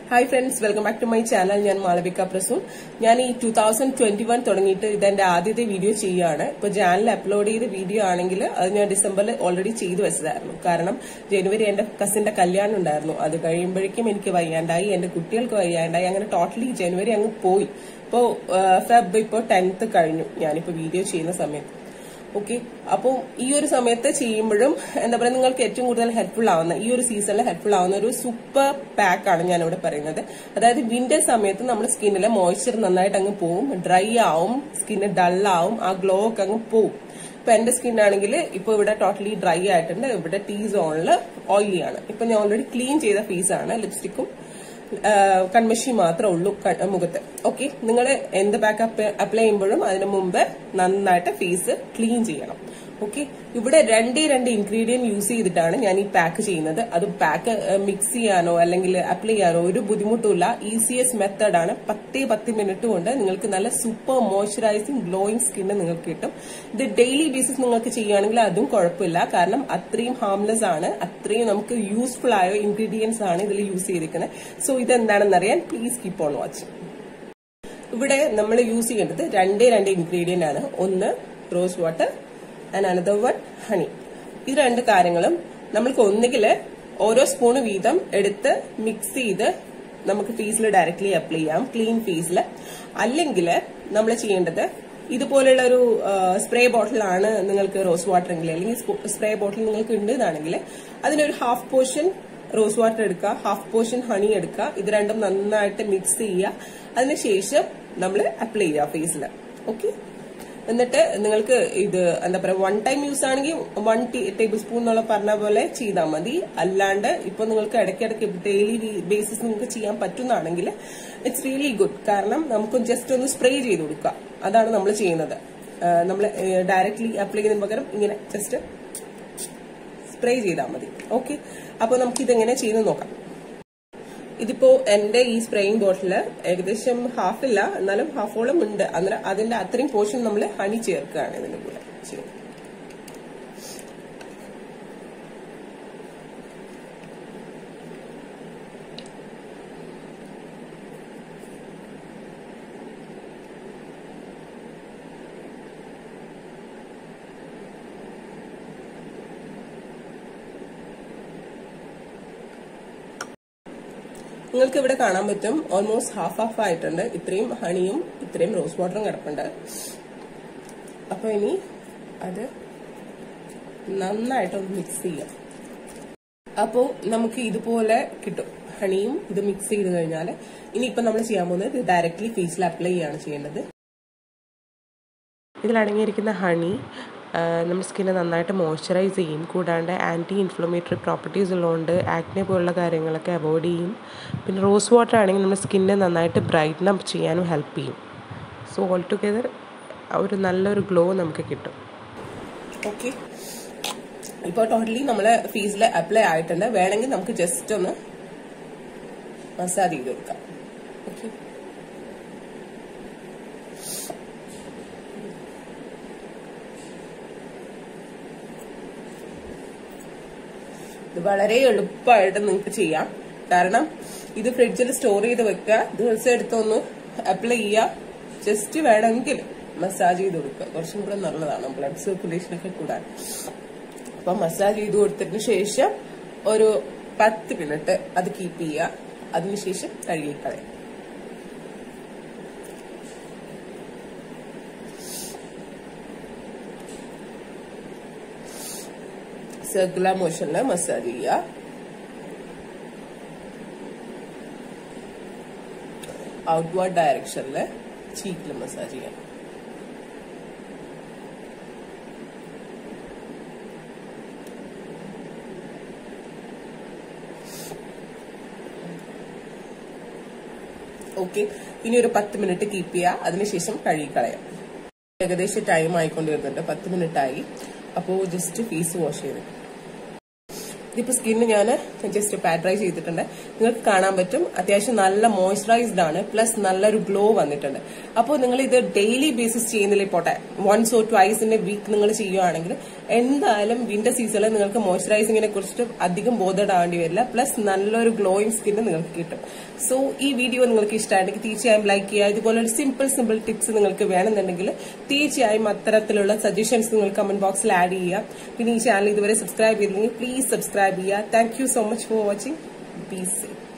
hi friends welcome back to my channel ഞാൻ മാളവിക പ്രസൂൺ ഞാൻ ഈ ടൂ തൗസൻഡ് ട്വന്റി വൺ തുടങ്ങിയിട്ട് ഇതെന്റെ ആദ്യത്തെ വീഡിയോ ചെയ്യുകയാണ് ഇപ്പൊ ചാനലിൽ അപ്ലോഡ് ചെയ്ത വീഡിയോ ആണെങ്കിൽ അത് ഞാൻ ഡിസംബറിൽ ഓൾറെഡി ചെയ്തു വെച്ചതായിരുന്നു കാരണം ജനുവരി എന്റെ കസിന്റെ കല്യാണം ഉണ്ടായിരുന്നു അത് കഴിയുമ്പോഴേക്കും എനിക്ക് വയ്യാണ്ടായി എന്റെ കുട്ടികൾക്ക് വയ്യാണ്ടായി അങ്ങനെ ടോട്ടലി ജനുവരി അങ്ങ് പോയി ഇപ്പോ ഫെബ് ഇപ്പോ ടെൻത്ത് കഴിഞ്ഞു ഞാനിപ്പോ വീഡിയോ ചെയ്യുന്ന സമയത്ത് ഓക്കെ അപ്പോൾ ഈ ഒരു സമയത്ത് ചെയ്യുമ്പോഴും എന്താ പറയുക നിങ്ങൾക്ക് ഏറ്റവും കൂടുതൽ ഹെൽപ്ഫുൾ ആവുന്ന ഈ ഒരു സീസണിൽ ഹെൽപ്ഫുൾ ആവുന്ന ഒരു സൂപ്പർ പാക്ക് ആണ് ഞാൻ ഇവിടെ പറയുന്നത് അതായത് വിന്റർ സമയത്ത് നമ്മുടെ സ്കിന്നിലെ മോയ്സ്ചർ നന്നായിട്ട് അങ്ങ് പോവും ഡ്രൈ ആവും സ്കിന്ന് ഡൾ ആവും ആ ഗ്ലോ ഒക്കെ അങ്ങ് പോവും ഇപ്പൊ എന്റെ സ്കിൻ ആണെങ്കിൽ ഇപ്പൊ ഇവിടെ ടോട്ടലി ഡ്രൈ ആയിട്ടുണ്ട് ഇവിടെ ടീ സോണില് ഓയിലി ആണ് ഇപ്പൊ ഞാൻ ഓൾറെഡി ക്ലീൻ ചെയ്ത ഫേസ് ആണ് ലിപ്സ്റ്റിക്കും കൺമഷി മാത്രമേ ഉള്ളൂ ക- മുഖത്ത് ഓക്കെ നിങ്ങൾ എന്ത് പാക്ക് അപ്ലൈ ചെയ്യുമ്പോഴും അതിന് മുമ്പ് നന്നായിട്ട് ഫേസ് ക്ലീൻ ചെയ്യണം ഓക്കെ ഇവിടെ രണ്ടേ രണ്ട് ഇൻഗ്രീഡിയന്റ് യൂസ് ചെയ്തിട്ടാണ് ഞാൻ ഈ പാക്ക് ചെയ്യുന്നത് അത് പാക്ക് മിക്സ് ചെയ്യാനോ അല്ലെങ്കിൽ അപ്ലൈ ചെയ്യാനോ ഒരു ബുദ്ധിമുട്ടുമില്ല ഈസിയസ്റ്റ് മെത്തേഡാണ് പത്തേ പത്ത് മിനിറ്റ് കൊണ്ട് നിങ്ങൾക്ക് നല്ല സൂപ്പർ മോയ്സ്ചറൈസിങ് ഗ്ലോയിങ് സ്കിന്ന് നിങ്ങൾക്ക് കിട്ടും ഇത് ഡെയിലി ബേസിസ് നിങ്ങൾക്ക് ചെയ്യുകയാണെങ്കിൽ അതും കുഴപ്പമില്ല കാരണം അത്രയും ഹാംലെസ് ആണ് അത്രയും നമുക്ക് യൂസ്ഫുൾ ആയ ഇൻഗ്രീഡിയൻസ് ആണ് ഇതിൽ യൂസ് ചെയ്തിരിക്കുന്നത് സോ ഇതെന്താണെന്ന് അറിയാൻ പ്ലീസ് കീപ്പ് ഓൺ വാച്ചിങ് ഇവിടെ നമ്മൾ യൂസ് ചെയ്യേണ്ടത് രണ്ടേ രണ്ട് ഇൻഗ്രീഡിയന്റ് ആണ് ഒന്ന് rose water and another one honey ഇത് രണ്ട് കാര്യങ്ങളും നമ്മൾക്ക് ഒന്നുകിൽ ഓരോ സ്പൂണ് വീതം എടുത്ത് മിക്സ് ചെയ്ത് നമുക്ക് ഫേസിൽ ഡയറക്ട്ലി അപ്ലൈ ചെയ്യാം ക്ലീൻ ഫേസിൽ അല്ലെങ്കിൽ നമ്മൾ ചെയ്യേണ്ടത് ഇതുപോലുള്ള ഒരു സ്പ്രേ ബോട്ടിലാണ് നിങ്ങൾക്ക് റോസ് വാട്ടർ എങ്കിൽ അല്ലെങ്കിൽ സ്പ്രേ ബോട്ടിൽ നിങ്ങൾക്ക് ഉണ്ട് എന്നാണെങ്കിൽ അതിനൊരു ഹാഫ് പോർഷൻ റോസ് വാട്ടർ എടുക്കുക ഹാഫ് പോർഷൻ ഹണി എടുക്കുക ഇത് രണ്ടും നന്നായിട്ട് മിക്സ് ചെയ്യുക അതിനുശേഷം നമ്മൾ അപ്ലൈ ചെയ്യുക ഫേസിൽ ഓക്കെ എന്നിട്ട് നിങ്ങൾക്ക് ഇത് എന്താ പറയാ വൺ ടൈം യൂസ് ആണെങ്കിൽ വൺ ടേബിൾ സ്പൂൺ എന്നുള്ള പറഞ്ഞ പോലെ ചെയ്താൽ മതി അല്ലാണ്ട് ഇപ്പൊ നിങ്ങൾക്ക് ഇടയ്ക്കിടയ്ക്ക് ഡെയിലി ബേസിസ് നിങ്ങൾക്ക് ചെയ്യാൻ പറ്റുന്നതാണെങ്കിൽ ഇറ്റ്സ് റിയലി ഗുഡ് കാരണം നമുക്ക് ജസ്റ്റ് ഒന്ന് സ്പ്രേ ചെയ്ത് കൊടുക്കുക അതാണ് നമ്മൾ ചെയ്യുന്നത് നമ്മൾ ഡയറക്ട്ലി അപ്ലൈ ചെയ്യുന്നതിന് പകരം ഇങ്ങനെ ജസ്റ്റ് സ്പ്രേ ചെയ്താൽ മതി ഓക്കെ അപ്പൊ നമുക്ക് ഇതെങ്ങനെ ചെയ്യുന്നത് നോക്കാം ഇതിപ്പോ എന്റെ ഈ സ്പ്രേയിങ് ബോട്ടില് ഏകദേശം ഹാഫ് ഇല്ല എന്നാലും ഹാഫോളം ഉണ്ട് അന്നേരം അതിന്റെ അത്രയും പോർഷൻ നമ്മൾ ഹണി ചേർക്കുകയാണ് ഇതിന്റെ കൂടെ ചെയ്യുന്നത് നിങ്ങൾക്ക് ഇവിടെ കാണാൻ പറ്റും ഓൾമോസ്റ്റ് ഹാഫ് ഹാഫ് ആയിട്ടുണ്ട് ഇത്രയും ഹണിയും ഇത്രയും റോസ് വാട്ടറും കിടപ്പുണ്ട് അപ്പൊ ഇനി അത് നന്നായിട്ടൊന്ന് മിക്സ് ചെയ്യാം അപ്പോ നമുക്ക് ഇതുപോലെ കിട്ടും ഹണിയും ഇത് മിക്സ് ചെയ്ത് കഴിഞ്ഞാൽ ഇനിയിപ്പോ നമ്മൾ ചെയ്യാൻ പോകുന്നത് ഇത് ഡയറക്ട്ലി ഫേസിൽ അപ്ലൈ ചെയ്യാണ് ചെയ്യേണ്ടത് ഇതിലടങ്ങിയിരിക്കുന്ന ഹണി നമ്മുടെ സ്കിന്നെ നന്നായിട്ട് മോയ്സ്ചറൈസ് ചെയ്യും കൂടാണ്ട് ആൻറ്റി ഇൻഫ്ലമേറ്ററി പ്രോപ്പർട്ടീസ് ഉള്ളതുകൊണ്ട് ആക്നെ പോലുള്ള കാര്യങ്ങളൊക്കെ അവോയ്ഡ് ചെയ്യും പിന്നെ റോസ് വാട്ടർ ആണെങ്കിൽ നമ്മുടെ സ്കിന്നെ നന്നായിട്ട് ബ്രൈറ്റൻ അപ്പ് ചെയ്യാനും ഹെൽപ്പ് ചെയ്യും സോ ഓൾ ടുഗെദർ ഒരു നല്ലൊരു ഗ്ലോ നമുക്ക് കിട്ടും ഓക്കെ ഇപ്പോൾ ടോട്ടലി നമ്മൾ ഫേസിൽ അപ്ലൈ ആയിട്ടുണ്ട് വേണമെങ്കിൽ നമുക്ക് ജസ്റ്റ് ഒന്ന് മസാജ് ചെയ്ത് കൊടുക്കാം ഓക്കെ ഇത് വളരെ എളുപ്പമായിട്ട് നിങ്ങൾക്ക് ചെയ്യാം കാരണം ഇത് ഫ്രിഡ്ജിൽ സ്റ്റോർ ചെയ്ത് വെക്കുക ദിവസം എടുത്തൊന്ന് അപ്ലൈ ചെയ്യുക ജസ്റ്റ് വേണമെങ്കിൽ മസാജ് ചെയ്ത് കൊടുക്കുക കുറച്ചും കൂടെ നല്ലതാണ് ബ്ലഡ് സർക്കുലേഷൻ ഒക്കെ കൂടാൻ അപ്പൊ മസാജ് ചെയ്ത് കൊടുത്തതിന് ശേഷം ഒരു പത്ത് മിനിറ്റ് അത് കീപ്പ് ചെയ്യുക അതിനുശേഷം കഴുകിക്കളയാം സർക്കുലർ മോഷനിൽ മസാജ് ചെയ്യുക ഔട്ട്വേർഡ് ഡയറക്ഷനിൽ ചീക്കിൽ മസാജ് ചെയ്യാം ഓക്കെ ഇനി ഒരു പത്ത് മിനിറ്റ് കീപ്പ് ചെയ്യുക അതിനുശേഷം കഴുകിക്കളയാം ഏകദേശം ടൈം ആയിക്കൊണ്ടിരുന്നുണ്ട് പത്ത് മിനിറ്റ് ആയി അപ്പോൾ ജസ്റ്റ് ഫേസ് വാഷ് ചെയ്ത് ഇതിപ്പോ സ്കിന്ന് ഞാൻ ജസ്റ്റ് പാഡ്രൈ ചെയ്തിട്ടുണ്ട് നിങ്ങൾക്ക് കാണാൻ പറ്റും അത്യാവശ്യം നല്ല മോയ്സ്ചറൈസ്ഡ് ആണ് പ്ലസ് നല്ലൊരു ഗ്ലോ വന്നിട്ടുണ്ട് അപ്പോൾ നിങ്ങൾ ഇത് ഡെയിലി ബേസിസ് ചെയ്യുന്നില്ല പോട്ടെ once or twice in a week നിങ്ങൾ ചെയ്യുകയാണെങ്കിൽ എന്തായാലും വിന്റർ സീസണിൽ നിങ്ങൾക്ക് മോയ്സ്ചറൈസിങ്ങിനെ കുറിച്ചിട്ട് അധികം ബോധപ്പെടാവേണ്ടി വരില്ല പ്ലസ് നല്ലൊരു ഗ്ലോയിങ് സ്കിന്ന് നിങ്ങൾക്ക് കിട്ടും സോ ഈ വീഡിയോ നിങ്ങൾക്ക് ഇഷ്ടമാണെങ്കിൽ തീർച്ചയായും ലൈക്ക് ചെയ്യുക ഇതുപോലെ ഒരു സിമ്പിൾ സിമ്പിൾ ടിപ്സ് നിങ്ങൾക്ക് വേണമെന്നുണ്ടെങ്കിൽ തീർച്ചയായും അത്തരത്തിലുള്ള സജഷൻസ് നിങ്ങൾ കമന്റ് ബോക്സിൽ ആഡ് ചെയ്യുക പിന്നെ ഈ ചാനൽ ഇതുവരെ സബ്സ്ക്രൈബ് ചെയ്തില്ലെങ്കിൽ പ്ലീസ് സബ്സ്ക്രൈബ് ചെയ്യുക thank you so much for watching be safe